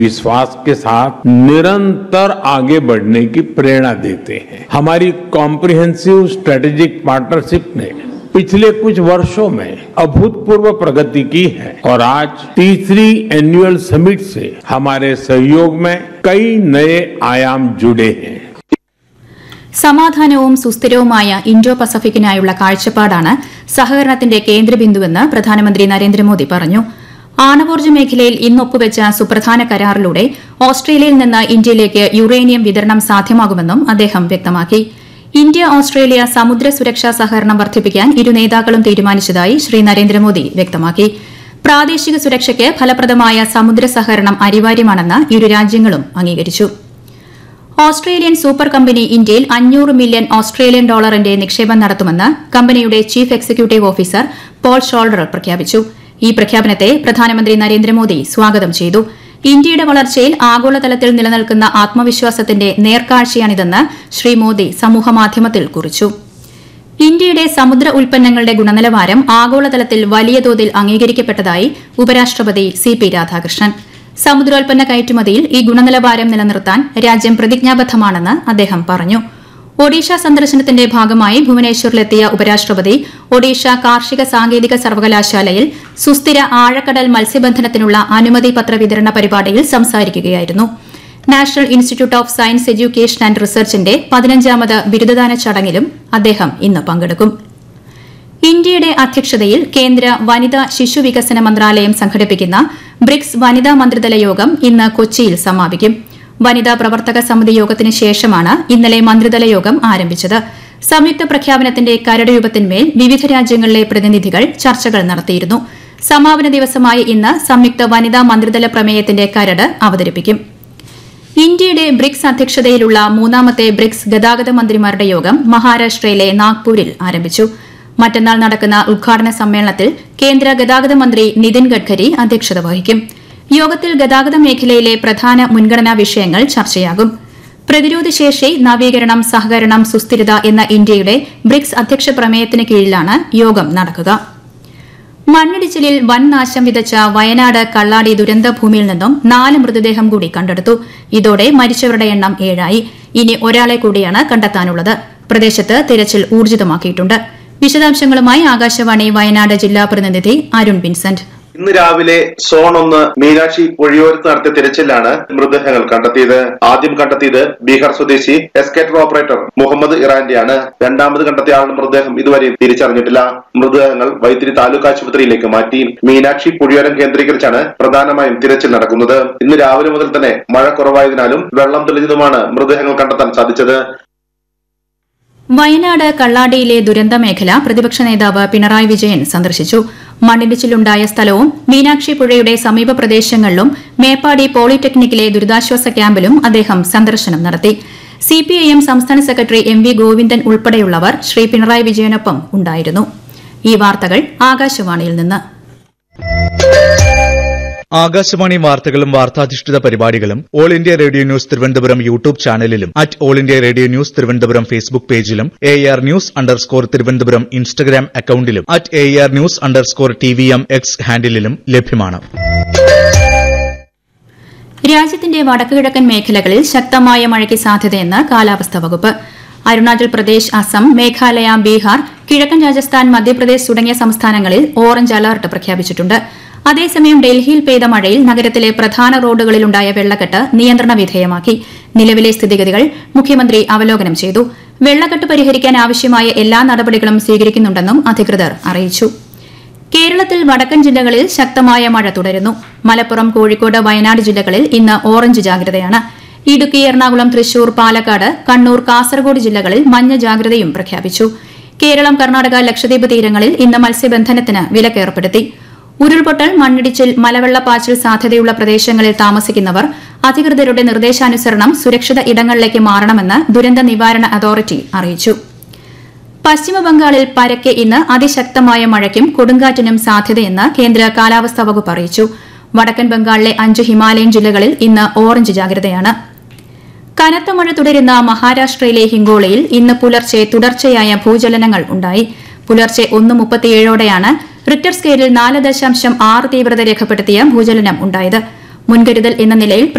विश्वास के साथ निरंतर आगे बढ़ने की प्रेरणा देते हैं हमारी कॉम्प्रिहेंसिव स्ट्रेटेजिक पार्टनरशिप ने पिछले कुछ वर्षों में अभूतपूर्व प्रगति की है और आज तीसरी एनुअल समिट से हमारे सहयोग में कई नए आयाम जुड़े हैं സമാധാനവും സുസ്ഥിരവുമായ ഇൻഡോ പസഫിക്കിനായുള്ള കാഴ്ചപ്പാടാണ് സഹകരണത്തിന്റെ കേന്ദ്രബിന്ദുവെന്ന് പ്രധാനമന്ത്രി നരേന്ദ്രമോദി പറഞ്ഞു ആണവോർജ്ജ മേഖലയിൽ ഇന്ന് ഒപ്പുവെച്ച സുപ്രധാന കരാറിലൂടെ ഓസ്ട്രേലിയയിൽ നിന്ന് ഇന്ത്യയിലേക്ക് യുറേനിയം വിതരണം സാധ്യമാകുമെന്നും അദ്ദേഹം വ്യക്തമാക്കി ഇന്ത്യ ഓസ്ട്രേലിയ സമുദ്ര സുരക്ഷാ സഹകരണം വർദ്ധിപ്പിക്കാൻ ഇരു നേതാക്കളും തീരുമാനിച്ചതായി ശ്രീ നരേന്ദ്രമോദി വ്യക്തമാക്കി പ്രാദേശിക സുരക്ഷയ്ക്ക് ഫലപ്രദമായ സമുദ്ര സഹകരണം അനിവാര്യമാണെന്ന് ഇരു രാജ്യങ്ങളും അംഗീകരിച്ചു ഓസ്ട്രേലിയൻ സൂപ്പർ കമ്പനി ഇന്ത്യയിൽ അഞ്ഞൂറ് മില്യൺ ഓസ്ട്രേലിയൻ ഡോളറിന്റെ നിക്ഷേപം നടത്തുമെന്ന് കമ്പനിയുടെ chief executive officer Paul Schulder പ്രഖ്യാപിച്ചു ഈ പ്രഖ്യാപനത്തെ പ്രധാനമന്ത്രി നരേന്ദ്രമോദി സ്വാഗതം ചെയ്തു ഇന്ത്യയുടെ വളർച്ചയിൽ ആഗോളതലത്തിൽ നിലനിൽക്കുന്ന ആത്മവിശ്വാസത്തിന്റെ നേർക്കാഴ്ചയാണിതെന്ന് ശ്രീ മോദി സമൂഹമാധ്യമത്തിൽ കുറിച്ചു ഇന്ത്യയുടെ സമുദ്ര ഉൽപ്പന്നങ്ങളുടെ ഗുണനിലവാരം ആഗോളതലത്തിൽ വലിയ തോതിൽ അംഗീകരിക്കപ്പെട്ടതായി ഉപരാഷ്ട്രപതി സി പി രാധാകൃഷ്ണൻ സമുദ്രോൽപ്പന്ന കയറ്റുമതിയിൽ ഈ ഗുണനിലവാരം നിലനിർത്താൻ രാജ്യം പ്രതിജ്ഞാബദ്ധമാണെന്ന് അദ്ദേഹം പറഞ്ഞു ഒഡീഷ സന്ദർശനത്തിന്റെ ഭാഗമായി ഭുവനേശ്വറിലെത്തിയ ഉപരാഷ്ട്രപതി ഒഡീഷ കാർഷിക സാങ്കേതിക സർവകലാശാലയിൽ സുസ്ഥിര ആഴക്കടൽ മത്സ്യബന്ധനത്തിനുള്ള അനുമതി പത്ര വിതരണ പരിപാടിയിൽ സംസാരിക്കുകയായിരുന്നു national institute of science education and റിസർച്ചിന്റെ പതിനഞ്ചാമത് ബിരുദദാന ചടങ്ങിലും അദ്ദേഹം ഇന്ന് പങ്കെടുക്കും ഇന്ത്യയുടെ അധ്യക്ഷതയിൽ കേന്ദ്ര വനിതാ ശിശു വികസന മന്ത്രാലയം സംഘടിപ്പിക്കുന്ന ബ്രിക്സ് വനിതാ മന്ത്രിതല യോഗം ഇന്ന് കൊച്ചിയിൽ സമാപിക്കും വനിതാ പ്രവർത്തക സമിതി യോഗത്തിന് ശേഷമാണ് ഇന്നലെ മന്ത്രിതല യോഗം ആരംഭിച്ചത് സംയുക്ത പ്രഖ്യാപനത്തിന്റെ കരട് രൂപത്തിന്മേൽ വിവിധ രാജ്യങ്ങളിലെ പ്രതിനിധികൾ ചർച്ചകൾ നടത്തിയിരുന്നു സമാപന ദിവസമായ ഇന്ന് സംയുക്ത വനിതാ മന്ത്രിതല പ്രമേയത്തിന്റെ കരട് അവതരിപ്പിക്കും ഇന്ത്യയുടെ ബ്രിക്സ് അധ്യക്ഷതയിലുള്ള മൂന്നാമത്തെ ബ്രിക്സ് ഗതാഗത മന്ത്രിമാരുടെ യോഗം മഹാരാഷ്ട്രയിലെ നാഗ്പൂരിൽ ആരംഭിച്ചു മറ്റന്നാൾ നടക്കുന്ന ഉദ്ഘാടന സമ്മേളനത്തിൽ കേന്ദ്ര ഗതാഗത മന്ത്രി നിതിൻ ഗഡ്കരി അധ്യക്ഷത വഹിക്കും യോഗത്തിൽ ഗതാഗത മേഖലയിലെ പ്രധാന മുൻഗണനാ വിഷയങ്ങൾ ചർച്ചയാകും പ്രതിരോധശേഷി നവീകരണം സഹകരണം സുസ്ഥിരത എന്ന ഇന്ത്യയുടെ ബ്രിക്സ് അധ്യക്ഷ പ്രമേയത്തിന് കീഴിലാണ് യോഗം നടക്കുക മണ്ണിടിച്ചിലിൽ വൻ നാശം വിതച്ച വയനാട് കള്ളാടി ദുരന്ത ഭൂമിയിൽ നിന്നും നാല് മൃതദേഹം കൂടി കണ്ടെടുത്തു ഇതോടെ മരിച്ചവരുടെ എണ്ണം ഏഴായി ഇനി ഒരാളെ കൂടിയാണ് കണ്ടെത്താനുള്ളത് പ്രദേശത്ത് തിരച്ചിൽ ഊർജിതമാക്കിയിട്ടുണ്ട് വിശദാംശങ്ങളുമായി ആകാശവാണി വയനാട് ജില്ലാ പ്രതിനിധി അരുൺ വിൻസെന്റ് ഇന്ന് രാവിലെ സോൺ ഒന്ന് മീനാക്ഷി പുഴയോരത്ത് നടത്തിയ തിരച്ചിലാണ് മൃതദേഹങ്ങൾ കണ്ടെത്തിയത് ആദ്യം കണ്ടെത്തിയത് ബീഹാർ സ്വദേശി എസ്കേറ്റർ ഓപ്പറേറ്റർ മുഹമ്മദ് ഇറാന്റെയാണ് രണ്ടാമത് കണ്ടെത്തിയ ആളുടെ മൃതദേഹം ഇതുവരെയും തിരിച്ചറിഞ്ഞിട്ടില്ല മൃതദേഹങ്ങൾ വൈത്തിരി താലൂക്ക് ആശുപത്രിയിലേക്ക് മാറ്റി മീനാക്ഷി പുഴയോരം കേന്ദ്രീകരിച്ചാണ് പ്രധാനമായും തിരച്ചിൽ നടക്കുന്നത് ഇന്ന് രാവിലെ മുതൽ തന്നെ മഴ കുറവായതിനാലും വെള്ളം തെളിഞ്ഞതുമാണ് മൃതദേഹങ്ങൾ കണ്ടെത്താൻ സാധിച്ചത് വയനാട് കള്ളാടിയിലെ ദുരന്ത മേഖല പ്രതിപക്ഷ നേതാവ് പിണറായി വിജയൻ സന്ദർശിച്ചു മണ്ണിടിച്ചിലുണ്ടായ സ്ഥലവും മീനാക്ഷി പുഴയുടെ സമീപ പ്രദേശങ്ങളിലും മേപ്പാടി പോളിടെക്നിക്കിലെ ദുരിതാശ്വാസ ക്യാമ്പിലും അദ്ദേഹം സന്ദർശനം നടത്തി സിപിഐഎം സംസ്ഥാന സെക്രട്ടറി എം വി ഗോവിന്ദൻ ഉൾപ്പെടെയുള്ളവർ ശ്രീ പിണറായി വിജയനൊപ്പം ഉണ്ടായിരുന്നു ഈ വാർത്തകൾ ആകാശവാണിയിൽ നിന്ന് ആകാശവാണി വാർത്തകളും വാർത്താധിഷ്ഠിത പരിപാടികളും all India radio news Thiruvananthapuram YouTube ചാനലിലും at all India radio news Thiruvananthapuram Facebook പേജിലും A R news underscore Thiruvananthapuram Instagram അക്കൌണ്ടിലും at A R news underscore T V M X ഹാൻഡിലും ലഭ്യമാണ് രാജ്യത്തിന്റെ വടക്കുകിഴക്കൻ മേഖലകളിൽ ശക്തമായ മഴയ്ക്ക് സാധ്യതയെന്ന് കാലാവസ്ഥാ വകുപ്പ് അരുണാചൽ പ്രദേശ് അസം മേഘാലയ ബീഹാർ കിഴക്കൻ രാജസ്ഥാൻ മധ്യപ്രദേശ് തുടങ്ങിയ സംസ്ഥാനങ്ങളിൽ ഓറഞ്ച് അലർട്ട് പ്രഖ്യാപിച്ചിട്ടുണ്ട് അതേസമയം ഡൽഹിയിൽ പെയ്ത മഴയിൽ നഗരത്തിലെ പ്രധാന റോഡുകളിലുണ്ടായ വെള്ളക്കെട്ട് നിയന്ത്രണ വിധേയമാക്കി നിലവിലെ സ്ഥിതിഗതികൾ മുഖ്യമന്ത്രി അവലോകനം ചെയ്തു വെള്ളക്കെട്ട് പരിഹരിക്കാൻ ആവശ്യമായ എല്ലാ നടപടികളും സ്വീകരിക്കുന്നുണ്ടെന്നും അധികൃതർ അറിയിച്ചു കേരളത്തിൽ വടക്കൻ ജില്ലകളിൽ ശക്തമായ മഴ തുടരുന്നു മലപ്പുറം കോഴിക്കോട് വയനാട് ജില്ലകളിൽ ഇന്ന് ഓറഞ്ച് ജാഗ്രതയാണ് ഇടുക്കി എറണാകുളം തൃശൂർ പാലക്കാട് കണ്ണൂർ കാസർഗോഡ് ജില്ലകളിൽ മഞ്ഞ ജാഗ്രതയും പ്രഖ്യാപിച്ചു കേരളം കർണാടക ലക്ഷദ്വീപ് തീരങ്ങളിൽ ഇന്ന് മത്സ്യബന്ധനത്തിന് വിലക്കേർപ്പെടുത്തി ഉരുൾപൊട്ടൽ മണ്ണിടിച്ചിൽ മലവെള്ളപ്പാച്ചിൽ സാധ്യതയുള്ള പ്രദേശങ്ങളിൽ താമസിക്കുന്നവർ അധികൃതരുടെ നിർദ്ദേശാനുസരണം സുരക്ഷിത ഇടങ്ങളിലേക്ക് മാറണമെന്ന് ദുരന്ത നിവാരണ അതോറിറ്റി അറിയിച്ചു പശ്ചിമബംഗാളിൽ പരക്കെ ഇന്ന് അതിശക്തമായ മഴയ്ക്കും കൊടുങ്കാറ്റിനും സാധ്യതയെന്ന് കേന്ദ്ര കാലാവസ്ഥാ വകുപ്പ് അറിയിച്ചു വടക്കൻ ബംഗാളിലെ അഞ്ച് ഹിമാലയൻ ജില്ലകളിൽ ഇന്ന് ഓറഞ്ച് ജാഗ്രതയാണ് കനത്ത മഴ തുടരുന്ന മഹാരാഷ്ട്രയിലെ ഹിങ്കോളയിൽ ഇന്ന് പുലർച്ചെ തുടർച്ചയായ ഭൂചലനങ്ങൾ ഉണ്ടായി പുലർച്ചെ ഒന്ന് മുപ്പത്തിയേഴോടെയാണ് റിക്ടർ സ്കെയിലിൽ നാല് ദശാംശം ആറ് തീവ്രത രേഖപ്പെടുത്തിയ ഭൂചലനം ഉണ്ടായത് മുൻകരുതൽ എന്ന നിലയിൽ